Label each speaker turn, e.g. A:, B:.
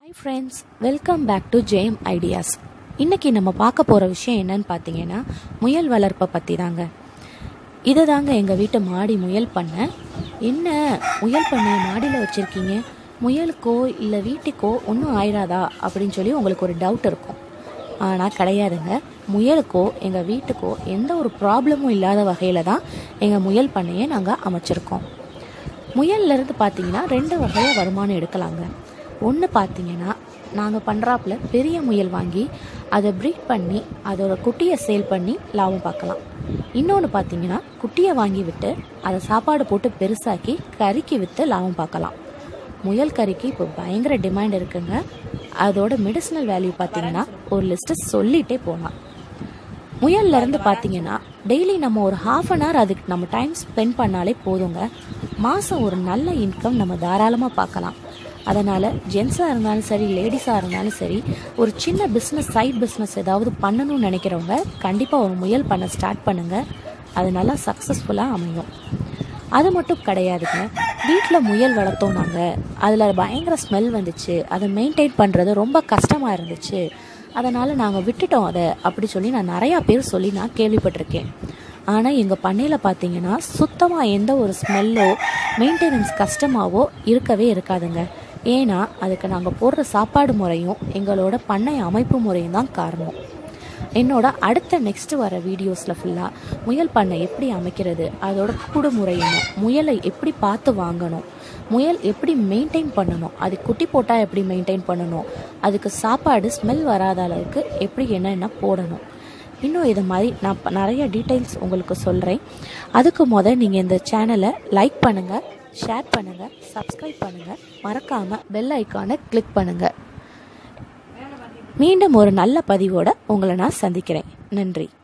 A: hi friends welcome back to Jayam ideas இன்னைக்கு நம்ம பார்க்க போகிற விஷயம் என்னன்னு பார்த்தீங்கன்னா முயல் வளர்ப்பை பற்றி தாங்க இதை தாங்க எங்கள் வீட்டு மாடி முயல் பண்ணை என்ன முயல் பண்ணையை மாடியில் வச்சுருக்கீங்க முயலுக்கோ இல்லை வீட்டுக்கோ ஒன்றும் ஆயிடாதா அப்படின்னு சொல்லி உங்களுக்கு ஒரு டவுட் இருக்கும் ஆனால் கிடையாதுங்க முயலுக்கோ எங்கள் வீட்டுக்கோ எந்த ஒரு ப்ராப்ளமும் இல்லாத வகையில் தான் எங்கள் முயல் பண்ணையை நாங்கள் அமைச்சிருக்கோம் முயல்ல இருந்து பார்த்தீங்கன்னா ரெண்டு வகையாக வருமானம் எடுக்கலாங்க ஒன்று பார்த்தீங்கன்னா நாங்கள் பண்ணுறாப்புல பெரிய முயல் வாங்கி அதை ப்ரீட் பண்ணி அதோட குட்டியை சேல் பண்ணி லாபம் பார்க்கலாம் இன்னொன்று பார்த்தீங்கன்னா குட்டியை வாங்கி விட்டு அதை சாப்பாடு போட்டு பெருசாக்கி கறிக்கு விற்று லாபம் பார்க்கலாம் முயல் கறிக்கு இப்போ பயங்கர டிமாண்ட் இருக்குங்க அதோட மெடிசினல் வேல்யூ பார்த்தீங்கன்னா ஒரு லிஸ்ட்டு சொல்லிகிட்டே போகலாம் முயல்ல இருந்து பார்த்தீங்கன்னா டெய்லி நம்ம ஒரு ஹாஃப் அன் ஹவர் அதுக்கு நம்ம டைம் ஸ்பெண்ட் பண்ணாலே போதுங்க மாதம் ஒரு நல்ல இன்கம் நம்ம தாராளமாக பார்க்கலாம் அதனால் ஜென்ஸாக இருந்தாலும் சரி லேடிஸாக இருந்தாலும் சரி ஒரு சின்ன பிஸ்னஸ் சைட் பிஸ்னஸ் ஏதாவது பண்ணணும்னு நினைக்கிறவங்க கண்டிப்பாக ஒரு முயல் பண்ண ஸ்டார்ட் பண்ணுங்கள் அது நல்லா சக்ஸஸ்ஃபுல்லாக அமையும் அது மட்டும் கிடையாதுங்க வீட்டில் முயல் வளர்த்தோம் நாங்கள் அதில் பயங்கர ஸ்மெல் வந்துச்சு அதை மெயின்டைன் பண்ணுறது ரொம்ப கஷ்டமாக இருந்துச்சு அதனால் நாங்கள் விட்டுட்டோம் அதை அப்படி சொல்லி நான் நிறையா பேர் சொல்லி நான் கேள்விப்பட்டிருக்கேன் ஆனால் எங்கள் பண்ணையில் பார்த்தீங்கன்னா சுத்தமாக எந்த ஒரு ஸ்மெல்லோ மெயின்டெனன்ஸ் கஷ்டமாவோ இருக்கவே இருக்காதுங்க ஏன்னா அதுக்கு நாங்கள் போடுற சாப்பாடு முறையும் எங்களோட பண்ணை அமைப்பு முறையும் தான் காரணம் என்னோட அடுத்த நெக்ஸ்ட் வர வீடியோஸில் ஃபுல்லாக முயல் பண்ணை எப்படி அமைக்கிறது அதோட கூடு முறை என்ன முயலை எப்படி பார்த்து வாங்கணும் முயல் எப்படி மெயின்டைன் பண்ணணும் அது குட்டி போட்டால் எப்படி மெயின்டைன் பண்ணணும் அதுக்கு சாப்பாடு ஸ்மெல் வராத அளவுக்கு எப்படி என்னென்ன போடணும் இன்னும் இது மாதிரி நான் ப- நிறைய டீட்டெயில்ஸ் உங்களுக்கு சொல்கிறேன் அதுக்கு முத நீங்கள் இந்த சேனலை லைக் பண்ணுங்கள் ஷேர் பண்ணுங்கள் சப்ஸ்கிரைப் பண்ணுங்கள் மறக்காமல் பெல் ஐக்கானை கிளிக் பண்ணுங்கள் மீண்டும் ஒரு நல்ல பதிவோட உங்களை நான் சந்திக்கிறேன் நன்றி